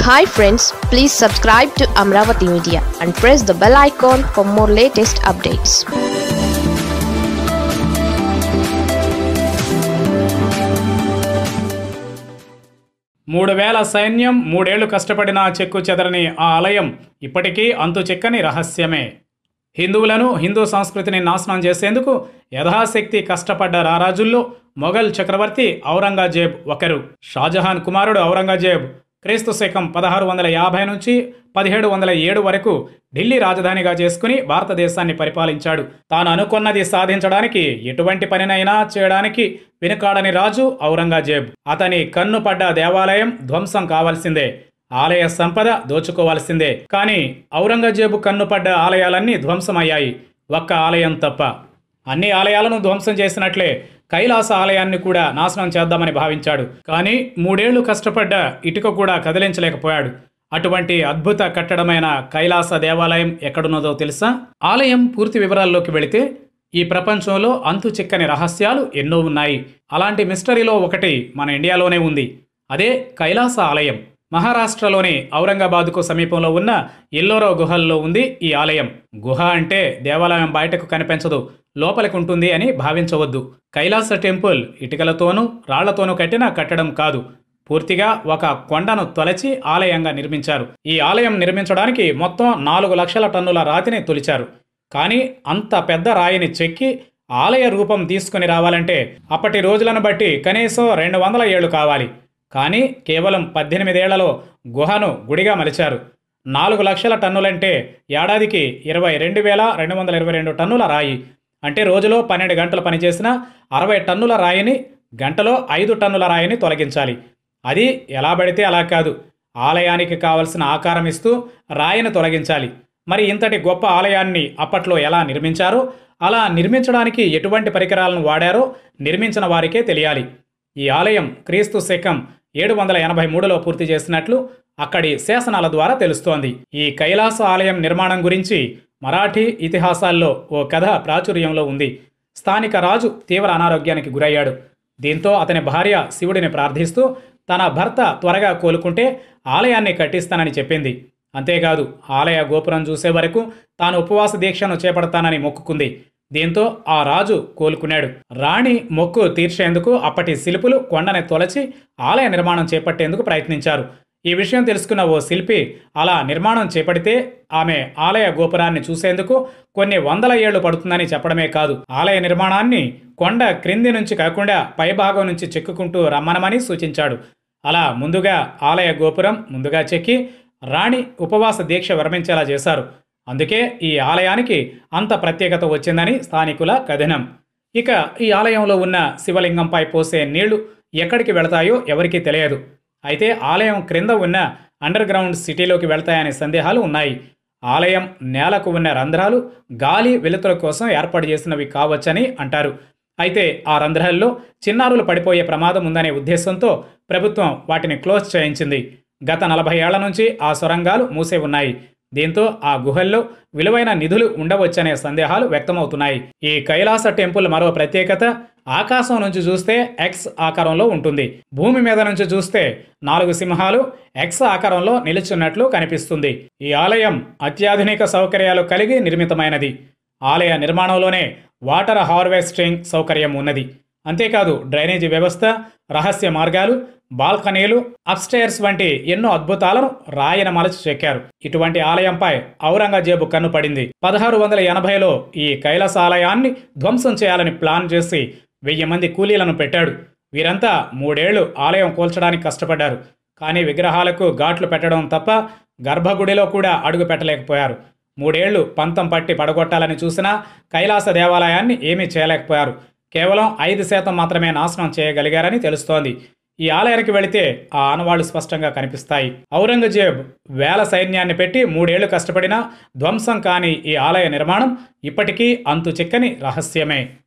hi friends please subscribe to Amaravati media and press the bell icon for more latest updates మూడు వేల సైన్యం మూడేళ్లు కష్టపడిన చెక్కు చెదరని ఆ ఆలయం ఇప్పటికీ అంతు చెక్కని రహస్యమే హిందువులను హిందూ సంస్కృతిని నాశనం చేసేందుకు యథాశక్తి కష్టపడ్డ రారాజుల్లో మొఘల్ చక్రవర్తి ఔరంగజేబ్ ఒకరు షాజహాన్ కుమారుడు ఔరంగజేబ్ క్రీస్తు శకం పదహారు వందల యాభై నుంచి పదిహేడు వందల ఏడు వరకు ఢిల్లీ రాజధానిగా చేసుకుని భారతదేశాన్ని పరిపాలించాడు తాను అనుకున్నది సాధించడానికి ఎటువంటి పనినైనా చేయడానికి వెనుకాడని రాజు ఔరంగజేబ్ అతని కన్ను పడ్డ దేవాలయం ధ్వంసం కావాల్సిందే ఆలయ సంపద దోచుకోవాల్సిందే కానీ ఔరంగజేబు కన్నుపడ్డ ఆలయాలన్నీ ధ్వంసమయ్యాయి ఒక్క ఆలయం తప్ప అన్ని ఆలయాలను ధ్వంసం చేసినట్లే కైలాస ఆలయాన్ని కూడా నాశనం చేద్దామని భావించాడు కానీ మూడేళ్లు కష్టపడ్డ ఇటుక కూడా కదిలించలేకపోయాడు అటువంటి అద్భుత కట్టడమైన కైలాస దేవాలయం ఎక్కడున్నదో తెలుసా ఆలయం పూర్తి వివరాల్లోకి వెళితే ఈ ప్రపంచంలో అంతు చిక్కని రహస్యాలు ఎన్నో ఉన్నాయి అలాంటి మిస్టరీలో ఒకటి మన ఇండియాలోనే ఉంది అదే కైలాస ఆలయం మహారాష్ట్రలోని ఔరంగాబాద్కు సమీపంలో ఉన్న ఎల్లోరో గుహల్లో ఉంది ఈ ఆలయం గుహ అంటే దేవాలయం బయటకు కనిపించదు లోపలికి ఉంటుంది అని భావించవద్దు కైలాస టెంపుల్ ఇటుకలతోనూ రాళ్లతోనూ కట్టిన కట్టడం కాదు పూర్తిగా ఒక కొండను తొలచి ఆలయంగా నిర్మించారు ఈ ఆలయం నిర్మించడానికి మొత్తం నాలుగు లక్షల టన్నుల రాతిని తొలిచారు కానీ అంత పెద్ద రాయిని చెక్కి ఆలయ రూపం తీసుకుని రావాలంటే అప్పటి రోజులను బట్టి కనీసం రెండు వందల ఏళ్లు కావాలి కానీ కేవలం పద్దెనిమిదేళ్లలో గుహను గుడిగా మలిచారు నాలుగు లక్షల టన్నులంటే ఏడాదికి ఇరవై రెండు వేల రెండు వందల ఇరవై రెండు టన్నుల రాయి అంటే రోజులో పన్నెండు గంటలు పనిచేసిన అరవై టన్నుల రాయిని గంటలో ఐదు టన్నుల రాయిని తొలగించాలి అది ఎలా పడితే అలా కాదు ఆలయానికి కావలసిన ఆకారం ఇస్తూ రాయిని తొలగించాలి మరి ఇంతటి గొప్ప ఆలయాన్ని అప్పట్లో ఎలా నిర్మించారో అలా నిర్మించడానికి ఎటువంటి పరికరాలను వాడారో నిర్మించిన వారికే తెలియాలి ఈ ఆలయం క్రీస్తు శకం ఏడు వందల ఎనభై మూడులో పూర్తి చేసినట్లు అక్కడి శాసనాల ద్వారా తెలుస్తోంది ఈ కైలాస ఆలయం నిర్మాణం గురించి మరాఠీ ఇతిహాసాల్లో ఓ కథ ప్రాచుర్యంలో ఉంది స్థానిక రాజు తీవ్ర అనారోగ్యానికి గురయ్యాడు దీంతో అతని భార్య శివుడిని ప్రార్థిస్తూ తన భర్త త్వరగా కోలుకుంటే ఆలయాన్ని కట్టిస్తానని చెప్పింది అంతేకాదు ఆలయ గోపురం చూసే వరకు తాను ఉపవాస దీక్షను చేపడతానని మొక్కుకుంది దీంతో ఆ రాజు కోలుకున్నాడు రాణి మొక్కు తీర్చేందుకు అప్పటి శిల్పులు కొండని తొలచి ఆలయ నిర్మాణం చేపట్టేందుకు ప్రయత్నించారు ఈ విషయం తెలుసుకున్న ఓ శిల్పి అలా నిర్మాణం చేపడితే ఆమె ఆలయ గోపురాన్ని చూసేందుకు కొన్ని వందల ఏళ్లు పడుతుందని చెప్పడమే కాదు ఆలయ నిర్మాణాన్ని కొండ క్రింది నుంచి కాకుండా పైభాగం నుంచి చెక్కుకుంటూ రమ్మనమని సూచించాడు అలా ముందుగా ఆలయ గోపురం ముందుగా చెక్కి రాణి ఉపవాస దీక్ష విరమించేలా చేశారు అందుకే ఈ ఆలయానికి అంత ప్రత్యేకత వచ్చిందని స్థానికుల కథనం ఇక ఈ ఆలయంలో ఉన్న శివలింగంపై పోసే నీళ్లు ఎక్కడికి వెళతాయో ఎవరికీ తెలియదు అయితే ఆలయం క్రింద ఉన్న అండర్ గ్రౌండ్ సిటీలోకి వెళ్తాయనే సందేహాలు ఉన్నాయి ఆలయం నేలకు ఉన్న రంధ్రాలు గాలి వెలుతుల కోసం ఏర్పాటు చేసినవి కావచ్చని అంటారు అయితే ఆ రంధ్రాల్లో చిన్నారులు పడిపోయే ప్రమాదం ఉందనే ఉద్దేశంతో ప్రభుత్వం వాటిని క్లోజ్ చేయించింది గత నలభై ఏళ్ల నుంచి ఆ సొరంగాలు మూసే ఉన్నాయి దీంతో ఆ గుహల్లో విలువైన నిధులు ఉండవచ్చనే సందేహాలు వ్యక్తమవుతున్నాయి ఈ కైలాస టెంపుల్ మరో ప్రత్యేకత ఆకాశం నుంచి చూస్తే ఎక్స్ ఆకారంలో ఉంటుంది భూమి మీద నుంచి చూస్తే నాలుగు సింహాలు ఎక్స్ ఆకారంలో నిలుచున్నట్లు కనిపిస్తుంది ఈ ఆలయం అత్యాధునిక సౌకర్యాలు కలిగి నిర్మితమైనది ఆలయ నిర్మాణంలోనే వాటర్ హార్వెస్టింగ్ సౌకర్యం ఉన్నది అంతేకాదు డ్రైనేజీ వ్యవస్థ రహస్య మార్గాలు బాల్కనీలు అప్స్టైర్స్ వంటి ఎన్నో అద్భుతాలను రాయన మలచి చెక్కారు ఇటువంటి ఆలయంపై ఔరంగజేబు కన్ను పడింది పదహారు వందల ఎనభైలో ఈ కైలాస ఆలయాన్ని ధ్వంసం చేయాలని ప్లాన్ చేసి వెయ్యి మంది కూలీలను పెట్టాడు వీరంతా మూడేళ్లు ఆలయం కూల్చడానికి కష్టపడ్డారు కానీ విగ్రహాలకు ఘాట్లు పెట్టడం తప్ప గర్భగుడిలో కూడా అడుగు పెట్టలేకపోయారు మూడేళ్లు పంతం పట్టి పడగొట్టాలని చూసినా కైలాస దేవాలయాన్ని ఏమీ చేయలేకపోయారు కేవలం ఐదు శాతం మాత్రమే నాశనం చేయగలిగారని తెలుస్తోంది ఈ ఆలయానికి వెళితే ఆ ఆనవాళ్లు స్పష్టంగా కనిపిస్తాయి ఔరంగజేబ్ వేల సైన్యాన్ని పెట్టి మూడేళ్లు కష్టపడినా ధ్వంసం కాని ఈ ఆలయ నిర్మాణం ఇప్పటికీ అంతు చిక్కని రహస్యమే